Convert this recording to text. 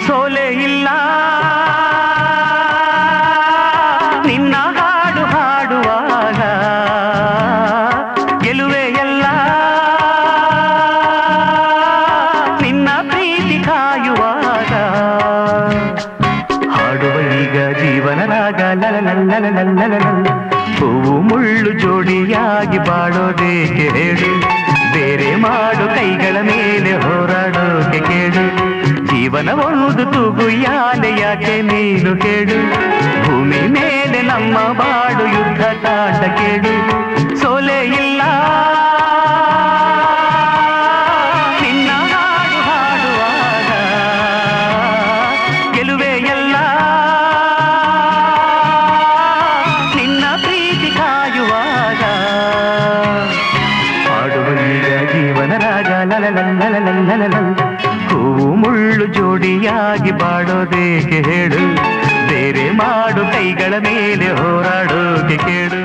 ಸೋಲೆ ಇಲ್ಲ ನಿನ್ನ ಹಾಡು ಹಾಡುವಾಗ ಗೆಲುವೆ ಎಲ್ಲ ನಿನ್ನ ಪ್ರೀತಿ ಕಾಯುವಾಗ ಹಾಡುವ ಈಗ ಜೀವನ ರಾಗ ಲಲಲಲಲಲಲಲಲ. ಹೂವು ಮುಳ್ಳು ಜೋಡಿಯಾಗಿ ಬಾಳೋದೇಕೆ ಹೇಳು ಬೇರೆ ಮಾಡು ಕೈಗಳ ಮೇಲೆ ಹೋರಾಡೋಕೆ ಕೇಳು ಜೀವನ ಒಂದು ತೂಗು ಯಾಲೆ ಯಾಕೆ ನೀನು ಕೇಳು ಭೂಮಿ ಮೇಲೆ ನಮ್ಮ ಬಾಡು ಯುದ್ಧ ಕಾಟ ಕೇಳು ಸೋಲೆ ಇಲ್ಲ ನಿನ್ನ ಹಾಡು ಹಾಡುವಾಗ ಗೆಲುವೆ ಎಲ್ಲ ನಿನ್ನ ಪ್ರೀತಿ ಕಾಯುವಾಗ ಹಾಡುವ ಈಗ ಜೀವನ ರಾಗ ಲಲಲಲಲಲಲಲಲ. ಹೂವು ಮುಳ್ಳು ಜೋಡಿಯಾಗಿ ಬಾಡೋದೇಕೆ ಹೇಳು ಬೇರೆ ಮಾಡು ಕೈಗಳ ಮೇಲೆ ಹೋರಾಡೋಕೆ ಕೇಳು